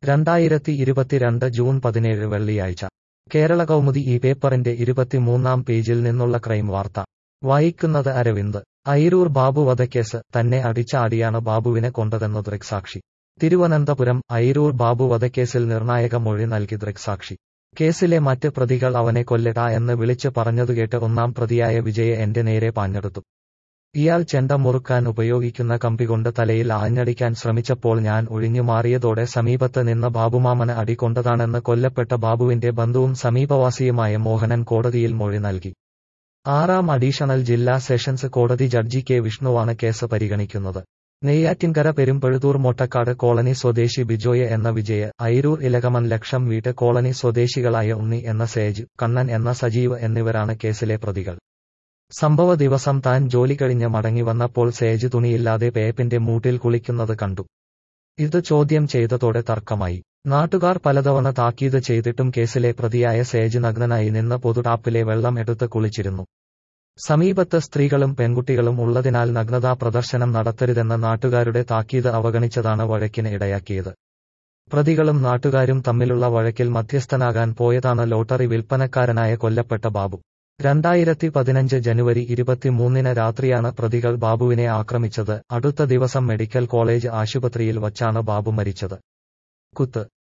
രണ്ടായിരത്തി ഇരുപത്തിരണ്ട് ജൂൺ പതിനേഴ് വെള്ളിയാഴ്ച കേരള കൗമുദി ഈ പേപ്പറിന്റെ ഇരുപത്തിമൂന്നാം പേജിൽ നിന്നുള്ള ക്രൈം വാർത്ത വായിക്കുന്നത് അരവിന്ദ് അയിരൂർ ബാബു വധക്കേസ് തന്നെ അടിച്ചാടിയാണ് ബാബുവിനെ കൊണ്ടതെന്ന് ദൃക്സാക്ഷി തിരുവനന്തപുരം അയിരൂർ ബാബു വധക്കേസിൽ നിർണായക മൊഴി നൽകി ദൃക്സാക്ഷി കേസിലെ മറ്റ് പ്രതികൾ അവനെ കൊല്ലടാ എന്ന് വിളിച്ച് പറഞ്ഞതുകേട്ട് ഒന്നാം പ്രതിയായ വിജയെ എന്റെ നേരെ പാഞ്ഞെടുത്തു ഇയാൾ ചെണ്ട മുറുക്കാൻ ഉപയോഗിക്കുന്ന കമ്പികൊണ്ട് തലയിൽ ആഞ്ഞടിക്കാൻ ശ്രമിച്ചപ്പോൾ ഞാൻ ഒഴിഞ്ഞുമാറിയതോടെ സമീപത്ത് നിന്ന് ബാബുമാമന് അടി കൊണ്ടതാണെന്ന് കൊല്ലപ്പെട്ട ബാബുവിന്റെ ബന്ധുവും സമീപവാസിയുമായ മോഹനൻ കോടതിയിൽ മൊഴി നൽകി ആറാം അഡീഷണൽ ജില്ലാ സെഷൻസ് കോടതി ജഡ്ജി കെ വിഷ്ണുവാണ് കേസ് പരിഗണിക്കുന്നത് നെയ്യാറ്റിൻകര പെരുമ്പഴുതൂർ മൊട്ടക്കാട് കോളനി സ്വദേശി ബിജോയ് എന്ന വിജയ് ഐരൂർ ഇലകമൻ ലക്ഷം വീട്ട് കോളനി സ്വദേശികളായ ഉണ്ണി എന്ന സേജ് കണ്ണൻ എന്ന സജീവ് എന്നിവരാണ് കേസിലെ പ്രതികൾ സംഭവ ദിവസം താൻ ജോലി കഴിഞ്ഞ് മടങ്ങി വന്നപ്പോൾ സേജ് തുണിയില്ലാതെ പേപ്പിന്റെ മൂട്ടിൽ കുളിക്കുന്നത് കണ്ടു ഇത് ചോദ്യം ചെയ്തതോടെ തർക്കമായി നാട്ടുകാർ പലതവണ താക്കീത് ചെയ്തിട്ടും കേസിലെ പ്രതിയായ സേജ് നഗ്നനായി നിന്ന് പൊതുടാപ്പിലെ വെള്ളം എടുത്ത് കുളിച്ചിരുന്നു സമീപത്ത് സ്ത്രീകളും പെൺകുട്ടികളും ഉള്ളതിനാൽ നഗ്നതാ പ്രദർശനം നടത്തരുതെന്ന നാട്ടുകാരുടെ താക്കീത് അവഗണിച്ചതാണ് വഴക്കിന് ഇടയാക്കിയത് പ്രതികളും നാട്ടുകാരും തമ്മിലുള്ള വഴക്കിൽ മധ്യസ്ഥനാകാൻ പോയതാണ് ലോട്ടറി വിൽപ്പനക്കാരനായ കൊല്ലപ്പെട്ട ബാബു രണ്ടായിരത്തി പതിനഞ്ച് ജനുവരി ഇരുപത്തിമൂന്നിന് രാത്രിയാണ് പ്രതികൾ ബാബുവിനെ ആക്രമിച്ചത് അടുത്ത ദിവസം മെഡിക്കൽ കോളേജ് ആശുപത്രിയിൽ വച്ചാണ് ബാബു മരിച്ചത് കുത്ത്